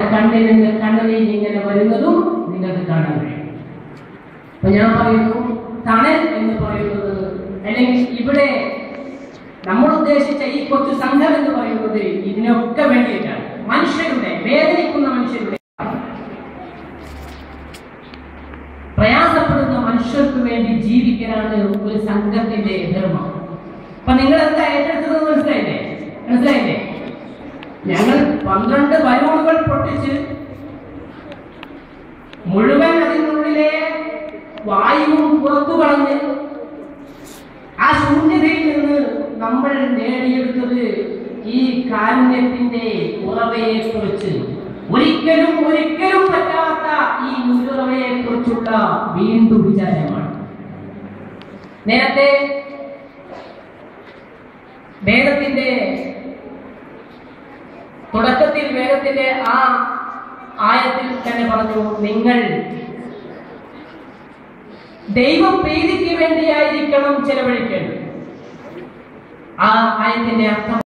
കണ്ണിൽ നിന്ന് കണ്ണുനീർ ഇങ്ങനെ വരുന്നതും നിങ്ങൾക്ക് കാണാൻ കഴിയും അപ്പൊ ഞാൻ പറയുന്നു തണൽ എന്ന് പറയുന്നത് അല്ലെങ്കിൽ ഇവിടെ നമ്മൾ ഉദ്ദേശിച്ച ഈ കൊച്ചു സംഘം എന്ന് പറയുന്നത് ഇതിനൊക്കെ വേണ്ടിയിട്ടാണ് മനുഷ്യരുടെ വേദനിക്കുന്ന മനുഷ്യരുടെ പ്രയാസപ്പെടുന്ന മനുഷ്യർക്ക് വേണ്ടി ജീവിക്കലാണ് ഒരു സംഘത്തിന്റെ ധർമ്മം അപ്പൊ നിങ്ങൾ എന്താ ഏറ്റെടുത്തത് മനസ്സിലായില്ലേ മനസ്സിലായില്ലേ ഞങ്ങൾ പന്ത്രണ്ട് ബലൂണുകൾ പൊട്ടിച്ച് മുഴുവൻ അതിനുള്ളിലെ വായുവും പുറത്തു കളഞ്ഞ് ആ ശൂന്യതയിൽ നിന്ന് നമ്മൾ നേടിയെടുത്തത് ഈ കാരുണ്യത്തിന്റെ ഉറവയെ കുറിച്ച് ഒരിക്കലും ഒരിക്കലും പറ്റാത്ത ഈ ഉറവയെ കുറിച്ചുള്ള വീണ്ടും വിചാരമാണ് നേരത്തെ വേദത്തിന്റെ തുടക്കത്തിൽ വേദത്തിന്റെ ആ ആയത്തിൽ തന്നെ പറഞ്ഞു നിങ്ങൾ ദൈവം പ്രീതിക്ക് വേണ്ടിയായിരിക്കണം ചെലവഴിക്കേണ്ടത് ആ ആയത്തിന്റെ അർത്ഥം